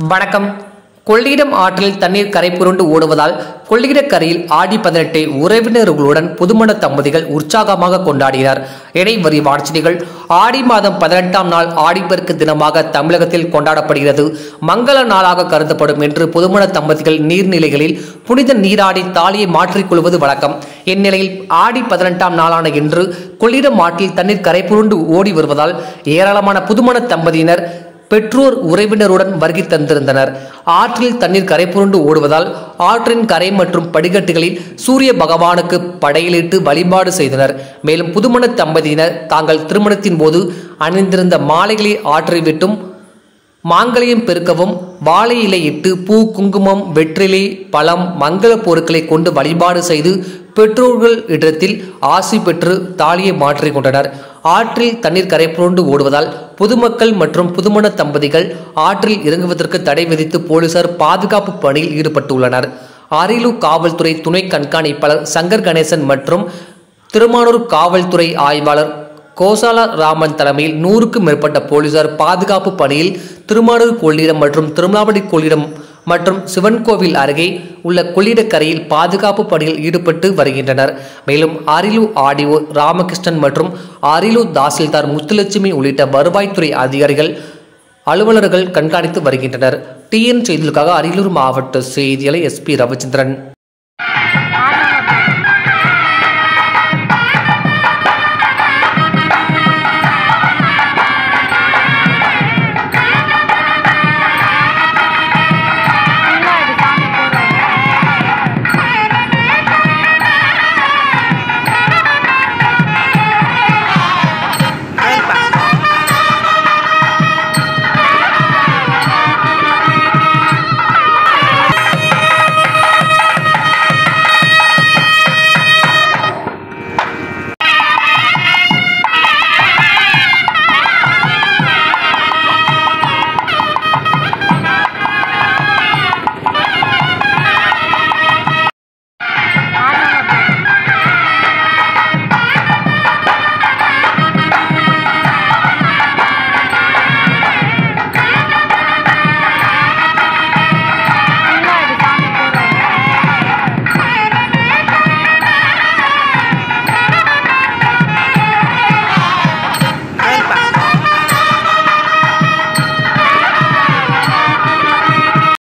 வணக்கம் கொள்ளிடம் ஆற்றில் தண்ணீர் கரை புரண்டு ஓடுவதால் கொள்ளிடக் கரையில் ஆடி பதினெட்டை உறவினர்களுடன் புதுமண தம்பதிகள் உற்சாகமாக கொண்டாடினர் இணை வரி வாட்சிகள் ஆடி மாதம் பதினெட்டாம் நாள் ஆடிப்பெருக்கு தினமாக தமிழகத்தில் கொண்டாடப்படுகிறது மங்கள நாளாக கருதப்படும் என்று புதுமண தம்பதிகள் நீர்நிலைகளில் புனித நீராடி தாலியை மாற்றிக்கொள்வது வழக்கம் இந்நிலையில் ஆடி பதினெட்டாம் நாளான இன்று கொள்ளிடம் ஆற்றில் தண்ணீர் கரை புரண்டு ஓடி வருவதால் ஏராளமான புதுமண தம்பதியினர் பெற்றோர் உறவினருடன் வருகை தந்திருந்தனர் ஆற்றில் தண்ணீர் கரை புரண்டு ஓடுவதால் ஆற்றின் கரை மற்றும் படிக்கட்டுகளில் சூரிய பகவானுக்கு படையிலிட்டு வழிபாடு செய்தனர் மேலும் புதுமண தம்பதியினர் தாங்கள் திருமணத்தின் போது அணிந்திருந்த மாலைகளை ஆற்றில் விட்டும் மாங்கல்யம் பெருக்கவும் வாழை இலை இட்டு பூ குங்குமம் வெற்றிலை பழம் மங்கள பொருட்களை கொண்டு வழிபாடு செய்து பெற்றோர்கள் இடத்தில் ஆசி பெற்று தாலியை மாற்றிக் கொண்டனர் ஆற்றில் தண்ணீர் கரை புரண்டு ஓடுவதால் பொதுமக்கள் மற்றும் புதுமண தம்பதிகள் ஆற்றில் இறங்குவதற்கு தடை விதித்து போலீசார் பாதுகாப்பு பணியில் ஈடுபட்டுள்ளனர் அரியலூர் காவல்துறை துணை கண்காணிப்பாளர் சங்கர் கணேசன் மற்றும் திருமானூர் காவல்துறை ஆய்வாளர் கோசால ராமன் தலைமையில் நூறுக்கும் மேற்பட்ட போலீசார் பாதுகாப்பு பணியில் திருமானூர் கொள்ளிடம் மற்றும் திருமலாபடி கொள்ளிடம் மற்றும் சிவன் கோவில் அருகே உள்ள கொள்ளிடக்கரையில் பாதுகாப்பு பணியில் ஈடுபட்டு வருகின்றனர் மேலும் அரியலூர் ஆடிஓ ராமகிருஷ்ணன் மற்றும் அரியலூர் தாசில்தார் முத்துலட்சுமி உள்ளிட்ட வருவாய்த்துறை அதிகாரிகள் அலுவலர்கள் கண்காணித்து வருகின்றனர் டிஎன் செய்திகளுக்காக அரியலூர் மாவட்ட செய்தியாளர் எஸ்பி ரவிச்சந்திரன்